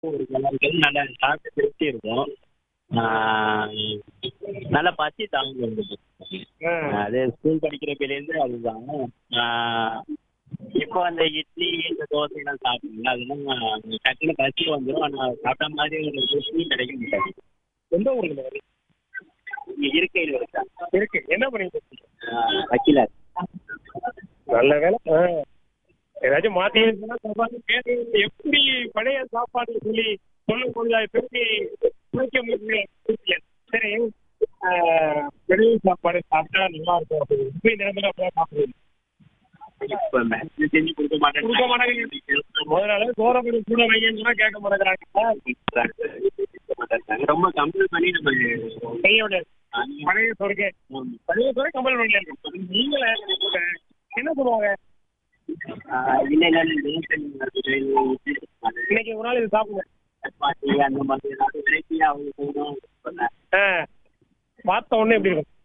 ஒரு நல்லா இருக்குது நல்லா சாப்பிட்டு திருப்தி இருக்கும் ஆஹ் நல்லா பசி தாங்க இருந்தது அது ஸ்கூல் படிக்கிறப்பிலேருந்து அதுதான் ஆஹ் இப்போ அந்த இட்லி இந்த தோசை எல்லாம் சாப்பிடுங்க அதெல்லாம் டக்குனு பசி வந்துடும் ஆனால் சாப்பிட்ட மாதிரி ஒரு திருப்தி கிடைக்க முடியாது எந்த ஊருக்கு வரீங்க இங்கே இருக்கையில் இருக்கா இருக்கு என்ன பண்ணிட்டு இருக்கீங்க வக்கீலா நல்ல வேலை ஆ. ஏதாச்சும் மாத்தி இருந்துச்சுன்னா சாப்பாடு கேட்டு எப்படி பழைய சாப்பாடு சொல்லி சொல்லும் பொழுது அதை திருப்பி குடிக்க முடியல சரி ஆ, வெளிய சாப்பாடு சாப்பிட்டா நல்லா இருக்கும் அப்படி இப்படி நிலைமையில அப்படியே சாப்பிடுவீங்க இப்போ மேக்ஸிமம் செஞ்சு கொடுக்க மாட்டேன் கொடுக்க மாட்டாங்க முதல்ல சோறப்படி கூட வைங்கன்னு சொன்னா கேட்க மாட்டேங்கிறாங்க ரொம்ப கம்பல் பண்ணி நம்ம செய்ய முடியாது பழைய சோறுக்கு பழைய சோறு கம்பல் பண்ணி நீங்களே என்ன சொல்லுவாங்க இல்லை இல்லை நேசன் இருக்குது இன்னைக்கு ஒரு நாள் இது சாப்பிடுங்க சப்பாத்தி அந்த மாதிரி ஏதாவது வெரைட்டியாக அவங்க செய்யணும் சொன்னேன் ஆ பார்த்த உடனே எப்படி இருக்கும்